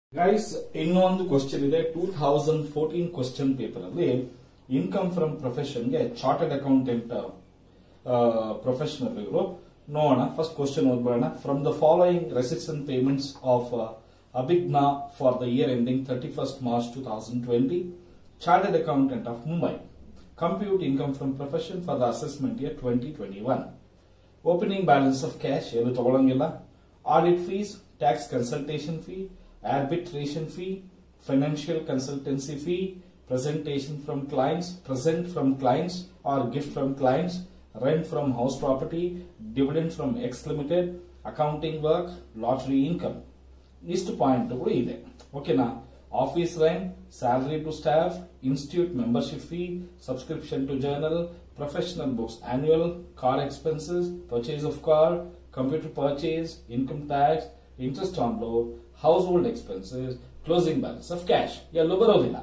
Guys ಇನ್ನೊಂದು question ಇದೆ two thousand fourteen question paper ಅಲ್ಲಿ ಇನ್ಕಮ್ ಫ್ರಮ್ ಪ್ರೊಫೆಷನ್ ಗೆ ಚಾರ್ಟರ್ಡ್ ಅಕೌಂಟೆಂಟ್ ಪ್ರೊಫೆಷನಲ್ ಇವರು ನೋಡೋಣ ಫಸ್ಟ್ ಕ್ವಶನ್ ಓದ್ಬೇಡ from the following receipts and payments of Abhigna for the year ending thirty first March two thousand twenty chartered accountant of Mumbai compute income from profession for the assessment year twenty twenty one opening balance of cash ಏನು ತಗೊಳಂಗಿಲ್ಲ audit fees tax consultation fee arbitration fee, financial consultancy fee, presentation from clients, present from clients or gift from clients, rent from house property, dividend from X Limited, accounting work, lottery income. ಇಷ್ಟು ಪಾಯಿಂಟ್ಗಳು ಇದೆ ಓಕೆನಾ office rent salary to staff institute membership fee subscription to journal professional books annual car expenses purchase of car computer purchase income tax interest on loan household expenses closing balance of cash ಎಲ್ಲೂ ಬರೋದಿಲ್ಲ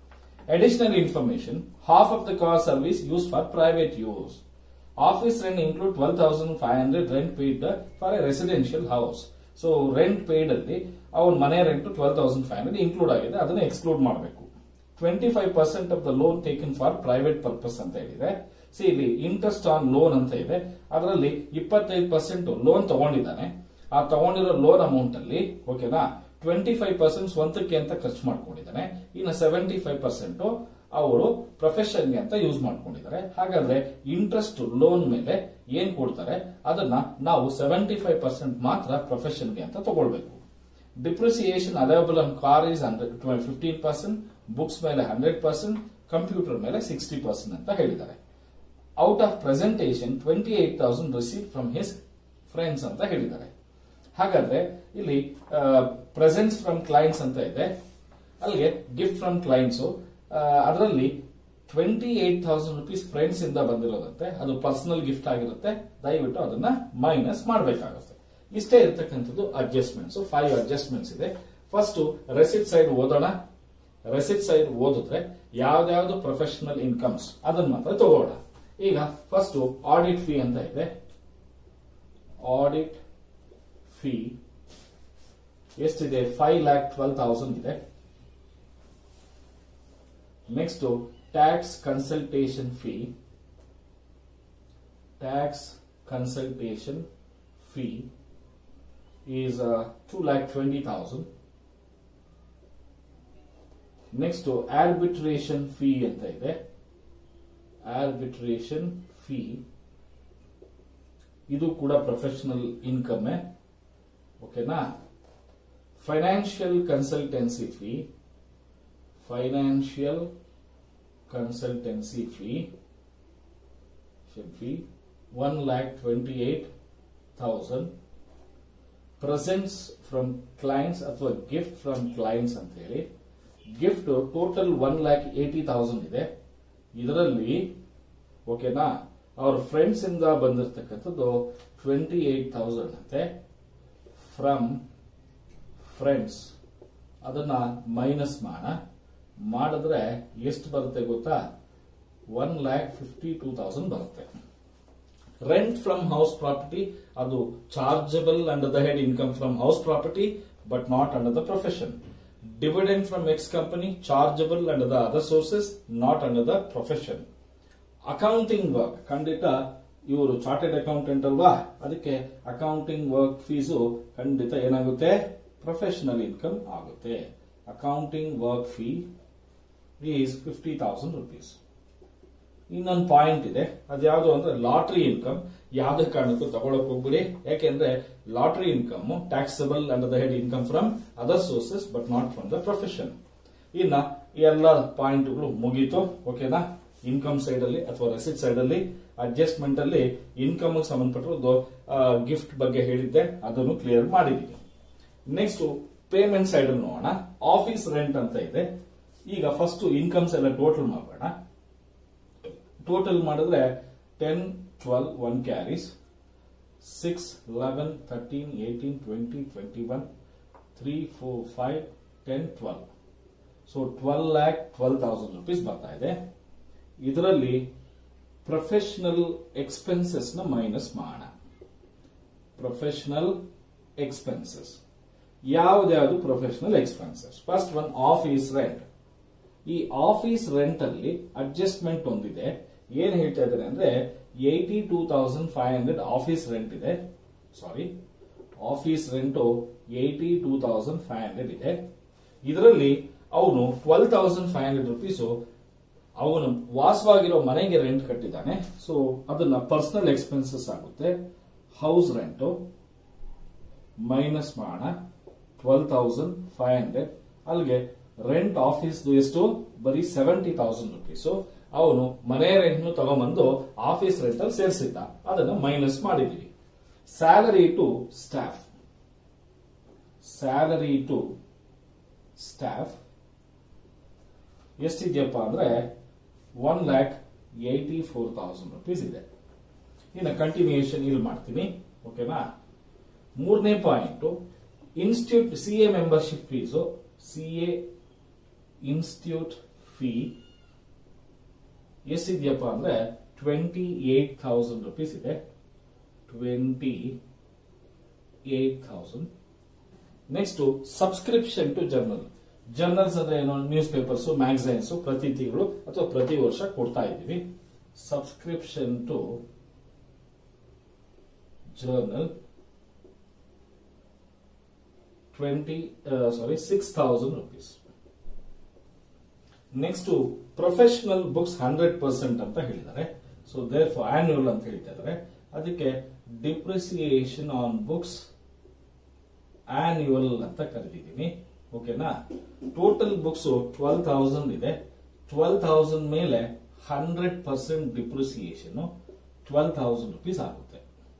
additional information half of the car service use for private use office rent include twelve thousand five hundred rent paid for a residential house so rent paid ಅಲ್ಲಿ ಅವನ ಮನೆ rent twelve thousand five hundred include ಆಗಿದೆ ಅದನ್ನ exclude ಮಾಡಬೇಕು twenty five percent of the loan taken for private purpose ಅಂತ ಹೇಳಿದೆ C ಇಲ್ಲಿ interest on loan ಅಂತ ಇದೆ ಅದರಲ್ಲಿ ಇಪ್ಪತ್ತೈದು ಪರ್ಸೆಂಟ್ ಲೋನ್ ತಗೊಂಡಿದ್ದಾನೆ ಆ ತಗೊಂಡಿರೋ ಲೋನ್ ಅಮೌಂಟ್ ಅಲ್ಲಿ ಓಕೆನಾ ಟ್ವೆಂಟಿ ಫೈವ್ ಪರ್ಸೆಂಟ್ ಸ್ವಂತಕ್ಕೆ ಅಂತ ಖರ್ಚು ಮಾಡ್ಕೊಂಡಿದ್ದಾನೆ ಇನ್ನು ಸೆವೆಂಟಿ ಫೈವ್ ಪರ್ಸೆಂಟ್ ಅವರು ಪ್ರೊಫೆಷನ್ಗೆ ಅಂತ ಯೂಸ್ ಮಾಡ್ಕೊಂಡಿದ್ದಾರೆ ಹಾಗಾದ್ರೆ ಇಂಟ್ರೆಸ್ಟ್ ಲೋನ್ ಮೇಲೆ ಏನ್ ಕೊಡ್ತಾರೆ ಅದನ್ನ ನಾವು ಸೆವೆಂಟಿ ಫೈವ್ ಪರ್ಸೆಂಟ್ ಮಾತ್ರ ಪ್ರೊಫೆಷನ್ಗೆ ಅಂತ ತಗೊಳ್ಬೇಕು depreciation allowable on car is fifteen percent books ಮೇಲೆ ಹಂಡ್ರೆಡ್ ಪರ್ಸೆಂಟ್ ಕಂಪ್ಯೂಟರ್ ಮೇಲೆ ಸಿಕ್ಸ್ಟಿ ಪರ್ಸೆಂಟ್ ಅಂತ ಹೇಳಿದ್ದಾರೆ out of presentation twenty eight thousand receive from his friends ಅಂತ ಹೇಳಿದ್ದಾರೆ ಹಾಗಾದ್ರೆ ಇಲ್ಲಿ ಪ್ರೆಸೆಂಟ್ಸ್ ಫ್ರಮ್ ಕ್ಲೈಂಟ್ಸ್ ಅಂತ ಇದೆ ಅಲ್ಲಿಗೆ ಗಿಫ್ಟ್ ಫ್ರಮ್ ಕ್ಲೈಂಟ್ಸ್ ಅದರಲ್ಲಿ twenty eight thousand rupees friends ಇಂದ ಬಂದಿರೋದಂತೆ ಅದು ಪರ್ಸನಲ್ ಗಿಫ್ಟ್ ಆಗಿರುತ್ತೆ ದಯವಿಟ್ಟು ಅದನ್ನ ಮೈನಸ್ ಮಾಡಬೇಕಾಗುತ್ತೆ ಇಷ್ಟೇ ಇರ್ತಕ್ಕಂಥದ್ದು ಅಡ್ಜಸ್ಟ್ಮೆಂಟ್ಸ್ ಫೈವ್ ಅಡ್ಜಸ್ಟ್ಮೆಂಟ್ಸ್ ಇದೆ ಫಸ್ಟ್ ರೆಸಿಟ್ ಸೈಡ್ ಓದೋಣ ರೆಸಿಟ್ ಸೈಡ್ ಓದಿದ್ರೆ ಯಾವ್ದಾವ್ದು ಪ್ರೊಫೆಷನಲ್ ಇನ್ಕಮ್ಸ್ ಅದನ್ನ ಮಾತ್ರ ತಗೋಣ ಈಗ ಫಸ್ಟ್ ಆಡಿಟ್ ಫೀ ಅಂತ ಇದೆ ಆಡಿಟ್ ಫೀ ಎಷ್ಟಿದೆ ಫೈವ್ ಲ್ಯಾಕ್ ಟ್ವೆಲ್ ತೌಸಂಡ್ ಇದೆ next tax consultation fee tax consultation fee is two lakh twenty thousand next arbitration fee ಅಂತ ಇದೆ ಆರ್ಬಿಟ್ರೇಷನ್ ಫೀ ಇದು ಕೂಡ ಪ್ರೊಫೆಷನಲ್ ಇನ್ಕಮ್ ಓಕೆನಾ financial consultancy fee financial consultancy fee fee one lakh twenty eight thousand presents from clients ಅಥವಾ gift from clients ಅಂತ ಹೇಳಿ gift total one lakh eighty thousand ಇದೆ ಇದರಲ್ಲಿ ಓಕೆನಾ ಅವ್ರ ಫ್ರೆಂಡ್ಸ್ ಇಂದ ಬಂದಿರತಕ್ಕಂಥದ್ದು ಟ್ವೆಂಟಿ ಏಟ್ ತೌಸಂಡ್ ಅಂತೆ ಫ್ರಮ್ ಫ್ರೆಂಡ್ಸ್ ಅದನ್ನ ಮೈನಸ್ ಮಾಡ ಮಾಡಿದ್ರೆ ಎಷ್ಟು ಬರುತ್ತೆ ಗೊತ್ತಾ one lakh fifty two thousand ಬರುತ್ತೆ ರೆಂಟ್ ಫ್ರಮ್ ಹೌಸ್ ಪ್ರಾಪರ್ಟಿ ಅದು chargeable under the head income from house property but not under the profession dividend from X company chargeable under the other sources not under the profession accounting work ಖಂಡಿತ ಇವರು chartered accountant ಅಲ್ವಾ ಅದಕ್ಕೆ accounting work fees ಖಂಡಿತ ಏನಾಗುತ್ತೆ professional income ಆಗುತ್ತೆ accounting work fee is fifty thousand rupees ಇನ್ನೊಂದು point ಇದೆ ಅದ್ಯಾವುದು ಅಂದ್ರೆ ಲಾಟ್ರಿ ಇನ್ಕಮ್ ಯಾವುದೇ ಕಾರಣಕ್ಕೂ ತಗೊಳಕ್ ಹೋಗ್ಬಿಡಿ ಯಾಕೆಂದ್ರೆ lottery income taxable under the head income from other sources but not from the profession ಇನ್ನ ಎಲ್ಲ ಪಾಯಿಂಟ್ಗಳು ಮುಗೀತು ಓಕೆನಾ ಇನ್ಕಮ್ ಸೈಡ್ ಅಲ್ಲಿ ಅಥವಾ ರೆಸಿಟ್ ಸೈಡ್ ಅಲ್ಲಿ ಅಡ್ಜಸ್ಟ್ಮೆಂಟ್ ಅಲ್ಲಿ ಇನ್ಕಮ್ ಸಂಬಂಧಪಟ್ಟಿರೋದು ಗಿಫ್ಟ್ ಬಗ್ಗೆ ಹೇಳಿದ್ದೆ ಅದನ್ನು ಕ್ಲಿಯರ್ ಮಾಡಿದೀನಿ ನೆಕ್ಸ್ಟ್ ಪೇಮೆಂಟ್ ಸೈಡ್ ಅಲ್ಲಿ ನೋಡೋಣ ಆಫೀಸ್ ರೆಂಟ್ ಅಂತ ಇದೆ ಈಗ ಫಸ್ಟ್ ಇನ್ಕಮ್ಸ್ ಎಲ್ಲ ಟೋಟಲ್ ಮಾಡೋಣ ಟೋಟಲ್ ಮಾಡಿದ್ರೆ ten twelve one carries six eleven thirteen eighteen twenty twenty one three four five ten twelve so twelve lakh twelve thousand rupees ಬರ್ತಾ ಇದೆ ಇದರಲ್ಲಿ ಪ್ರೊಫೆಷನಲ್ ಎಕ್ಸ್ಪೆನ್ಸಸ್ ನ ಮೈನಸ್ ಮಾಡೋಣ ಪ್ರೊಫೆಷನಲ್ ಎಕ್ಸ್ಪೆನ್ಸಸ್ ಯಾವ್ದ್ಯಾವ್ದು professional expenses first one office rent ಈ office rent ಅಲ್ಲಿ adjustment ಒಂದಿದೆ ಏನ್ ಹೇಳ್ತಾ ಇದ್ದಾರೆ ಅಂದ್ರೆ eighty two thousand five hundred office rent ಇದೆ sorry office rent eighty two thousand five hundred ಇದೆ ಇದರಲ್ಲಿ ಅವನು twelve thousand five hundred rupees ಅವನು ವಾಸವಾಗಿರೋ ಮನೆಗೆ ರೆಂಟ್ ಕಟ್ಟಿದ್ದಾನೆ ಸೊ ಅದನ್ನ ಪರ್ಸನಲ್ ಎಕ್ಸ್ಪೆನ್ಸಸ್ ಆಗುತ್ತೆ ಹೌಸ್ ರೆಂಟು ಮೈನಸ್ ಮಾಡೋಣ ಟ್ವೆಲ್ ತೌಸಂಡ್ ಫೈವ್ ಹಂಡ್ರೆಡ್ ಅಲ್ಲಿಗೆ ರೆಂಟ್ ಆಫೀಸ್ ಎಷ್ಟು ಬರೀ ಸೆವೆಂಟಿ ತೌಸಂಡ್ ರುಪೀಸ್ ಅವನು ಮನೆ ರೆಂಟ್ ತಗೊಂಬಂದು ಆಫೀಸ್ ರೆಂಟ್ ಅಲ್ಲಿ ಸೇರಿಸಿದ್ದ ಅದನ್ನ ಮೈನಸ್ ಮಾಡಿದೀವಿ salary to staff salary to staff ಎಷ್ಟಿದೆಯಪ್ಪ ಅಂದ್ರೆ one lakh eighty four thousand rupees ಇದೆ ಇನ್ನು ಕಂಟಿನ್ಯೂಯೇಷನ್ ಇಲ್ಲಿ ಮಾಡ್ತೀನಿ ಓಕೆನಾ ಮೂರನೇ point institute C A membership fees C A institute fee ಎಷ್ಟಿದೆಯಪ್ಪ ಅಂದ್ರೆ ಟ್ವೆಂಟಿ ಏಟ್ ಥೌಸಂಡ್ ರುಪೀಸ್ ಇದೆ twenty eight thousand next subscription to journal journals ಅಂದ್ರೆ ಏನು ನ್ಯೂಸ್ ಪೇಪರ್ಸ್ ಮ್ಯಾಗಝೈನ್ಸ್ ಪ್ರತಿ ತಿಂಗಳು ಅಥವಾ ಪ್ರತಿ ವರ್ಷ ಕೊಡ್ತಾ ಇದ್ದೀವಿ subscription to journal twenty sorry six thousand rupees next professional books hundred percent ಅಂತ ಹೇಳಿದ್ದಾರೆ ಸೊ ದೇರ್ ಫಾರ್ ಆನ್ಯುವಲ್ ಅಂತ ಹೇಳ್ತಾ ಇದ್ದಾರೆ ಅದಕ್ಕೆ ಡಿಪ್ರಿಸಿಯೇಷನ್ ಆನ್ ಬುಕ್ಸ್ ಆನ್ಯುವಲ್ ಅಂತ ಕರೆದಿದ್ದೀನಿ ಓಕೆನಾ ಟೋಟಲ್ ಬುಕ್ಸ್ ಟ್ವೆಲ್ ತೌಸಂಡ್ ಇದೆ ಟ್ವೆಲ್ ತೌಸಂಡ್ ಮೇಲೆ hundred percent depreciation twelve thousand rupees ಆಗುತ್ತೆ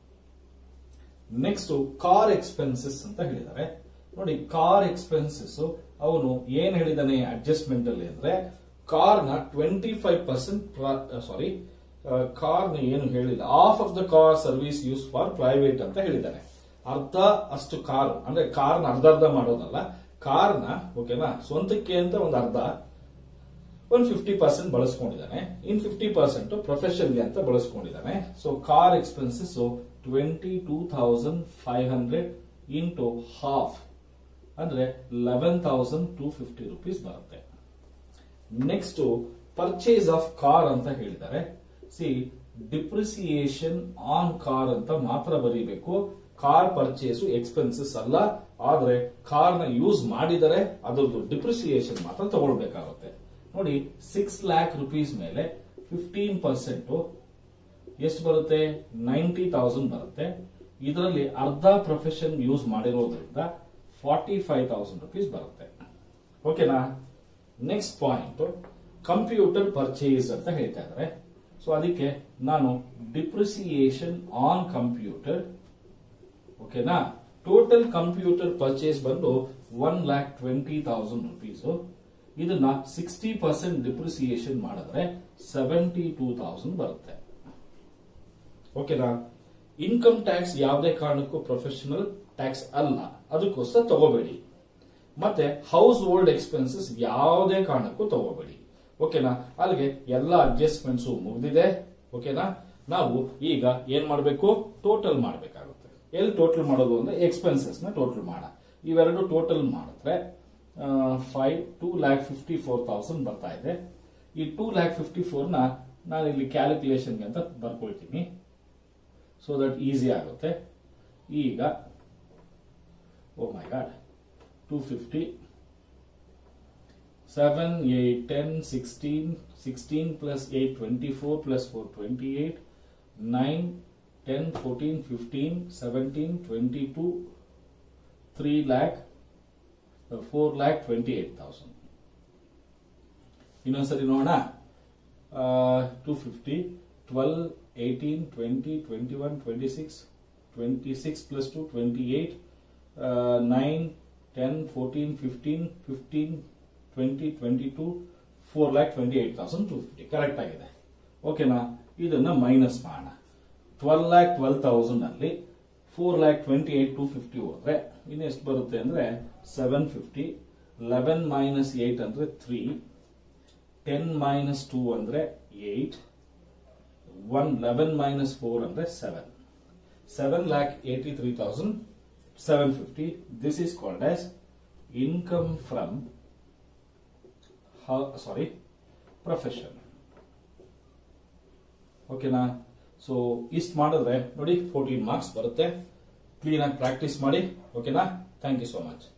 ನೆಕ್ಸ್ಟ್ ಕಾರ್ ಎಕ್ಸ್ಪೆನ್ಸಸ್ ಅಂತ ಹೇಳಿದ್ದಾರೆ ನೋಡಿ ಕಾರ್ ಎಕ್ಸ್ಪೆನ್ಸಸ್ ಅವನು ಏನ್ ಹೇಳಿದಾನೆ ಅಡ್ಜಸ್ಟ್ಮೆಂಟ್ ಅಲ್ಲಿ ಅಂದ್ರೆ ಕಾರ್ ನ twenty five percent sorry car ನ ಏನು ಹೇಳಿಲ್ಲ of of the car service use for private ಅಂತ ಹೇಳಿದ್ದಾನೆ ಅರ್ಧ ಅಷ್ಟು ಕಾರ್ ಅಂದ್ರೆ ಕಾರ್ನ ಅರ್ಧ ಅರ್ಧ ಮಾಡೋದಲ್ಲ ಕಾರ್ನ ಓಕೆನಾ ಸ್ವಂತಕ್ಕೆ ಅಂತ ಒಂದು ಅರ್ಧ ಒಂದು ಫಿಫ್ಟಿ ಪರ್ಸೆಂಟ್ ಬಳಸ್ಕೊಂಡಿದ್ದಾನೆ ಇನ್ ಫಿಫ್ಟಿ ಪರ್ಸೆಂಟ್ ಪ್ರೊಫೆಷನ್ಗೆ ಅಂತ ಬಳಸ್ಕೊಂಡಿದ್ದಾನೆ so car expenses twenty two thousand five hundred into half ಅಂದ್ರೆ eleven thousand two fifty rupees ಬರುತ್ತೆ ನೆಕ್ಸ್ಟ್ ಪರ್ಚೇಸ್ ಆಫ್ ಕಾರ್ ಅಂತ ಹೇಳಿದ್ದಾರೆ ಸಿ ಡಿಪ್ರಿಸಿಯೇಷನ್ ಆನ್ ಕಾರ್ ಅಂತ ಮಾತ್ರ ಬರೀಬೇಕು ಕಾರ್ ಪರ್ಚೇಸ್ ಎಕ್ಸ್ಪೆನ್ಸಸ್ ಅಲ್ಲ ಆದ್ರೆ ಕಾರ್ ನ ಯೂಸ್ ಮಾಡಿದರೆ ಅದರದ್ದು ಡಿಪ್ರಿಸಿಯೇಷನ್ ಮಾತ್ರ ತಗೊಳ್ಬೇಕಾಗುತ್ತೆ ನೋಡಿ ಸಿಕ್ಸ್ ಲ್ಯಾಕ್ ರುಪೀಸ್ ಮೇಲೆ ಫಿಫ್ಟೀನ್ ಪರ್ಸೆಂಟ್ ಎಷ್ಟು ಬರುತ್ತೆ ನೈಂಟಿ ತೌಸಂಡ್ ಬರುತ್ತೆ ಇದರಲ್ಲಿ ಅರ್ಧ ಪ್ರೊಫೆಷನ್ ಯೂಸ್ ಮಾಡಿರೋದ್ರಿಂದ ಫಾರ್ಟಿ ಫೈವ್ ತೌಸಂಡ್ ರುಪೀಸ್ ಬರುತ್ತೆ ಓಕೆನಾ ನೆಕ್ಸ್ಟ್ ಪಾಯಿಂಟ್ ಕಂಪ್ಯೂಟರ್ ಪರ್ಚೇಸ್ ಅಂತ ಹೇಳ್ತಾ ಇದ್ದಾರೆ ಸೊ ಅದಕ್ಕೆ ನಾನು ಡಿಪ್ರಿಸಿಯೇಷನ್ ಆನ್ ಕಂಪ್ಯೂಟರ್ ಓಕೆನಾ ಟೋಟಲ್ ಕಂಪ್ಯೂಟರ್ ಪರ್ಚೇಸ್ ಬಂದು one lakh twenty thousand rupees ಇದನ್ನ ಸಿಕ್ಸ್ಟಿ ಪರ್ಸೆಂಟ್ ಡಿಪ್ರಿಸಿಯೇಷನ್ ಮಾಡಿದ್ರೆ ಸೆವೆಂಟಿ ಟೂ ತೌಸಂಡ್ ಬರುತ್ತೆ ಓಕೆನಾ ಇನ್ಕಮ್ ಟ್ಯಾಕ್ಸ್ ಯಾವುದೇ ಕಾರಣಕ್ಕೂ ಪ್ರೊಫೆಷನಲ್ ಟ್ಯಾಕ್ಸ್ ಅಲ್ಲ ಅದಕ್ಕೋಸ್ಕರ ತಗೋಬೇಡಿ ಮತ್ತೆ ಹೌಸ್ ಹೋಲ್ಡ್ ಎಕ್ಸ್ಪೆನ್ಸಸ್ ಯಾವುದೇ ಕಾರಣಕ್ಕೂ ತಗೋಬೇಡಿ ಓಕೆನಾ ಅಲ್ಲಿಗೆ ಎಲ್ಲ ಅಡ್ಜಸ್ಟ್ಮೆಂಟ್ಸ್ ಮುಗ್ದಿದೆ ಓಕೆನಾ ನಾವು ಈಗ ಏನ್ ಮಾಡಬೇಕು ಟೋಟಲ್ ಮಾಡಬೇಕಾಗುತ್ತೆ ಎಲ್ಲಿ ಟೋಟಲ್ ಮಾಡೋದು ಅಂದ್ರೆ ಎಕ್ಸ್ಪೆನ್ಸಸ್ ನ ಟೋಟಲ್ ಮಾಡ ಇವೆರಡು ಟೋಟಲ್ ಮಾಡಿದ್ರೆ five two lakh fifty four thousand ಬರ್ತಾ ಇದೆ ಈ ಟೂ ಲ್ಯಾಕ್ ಫಿಫ್ಟಿ ಫೋರ್ ನ ನಾನು ಇಲ್ಲಿ ಕ್ಯಾಲ್ಕುಲೇಷನ್ಗೆ ಅಂತ ಬರ್ಕೊಳ್ತೀನಿ ಸೊ ದಟ್ ಈಸಿ ಆಗುತ್ತೆ ಈಗ oh my God two fifty seven eight ten sixteen sixteen plus eight twenty four plus four twenty eight nine ten fourteen fifteen seventeen twenty two three lakh four lakh twenty eight thousand ಇನ್ನೊಂದ್ಸರಿ ನೋಡೋಣ two fifty twelve eighteen twenty twenty one twenty six twenty six plus two twenty eight nine ten fourteen fifteen fifteen twenty twenty two four lakh twenty eight thousand two fifty correct ಆಗಿದೆ ಓಕೆನಾ ಇದನ್ನ minus ಮಾಡೋಣ twelve lakh twelve thousand ಅಲ್ಲಿ four lakh twenty eight two fifty ಹೋದ್ರೆ ಇನ್ನು ಎಷ್ಟು ಬರುತ್ತೆ ಅಂದ್ರೆ seven fifty eleven minus eight ಅಂದ್ರೆ ತ್ರೀ ಟೆನ್ ಮೈನಸ್ ಟೂ ಅಂದ್ರೆ eight one eleven minus four ಅಂದ್ರೆ seven seven lakh eighty three thousand seven fifty this is called as income from sorry profession ಓಕೆನಾ so ಇಷ್ಟು ಮಾಡಿದ್ರೆ ನೋಡಿ ಫೋರ್ಟೀನ್ ಮಾರ್ಕ್ಸ್ ಬರುತ್ತೆ clean ಆಗಿ practice ಮಾಡಿ ಓಕೆನಾ ಥ್ಯಾಂಕ್ ಯು ಸೋ ಮಚ್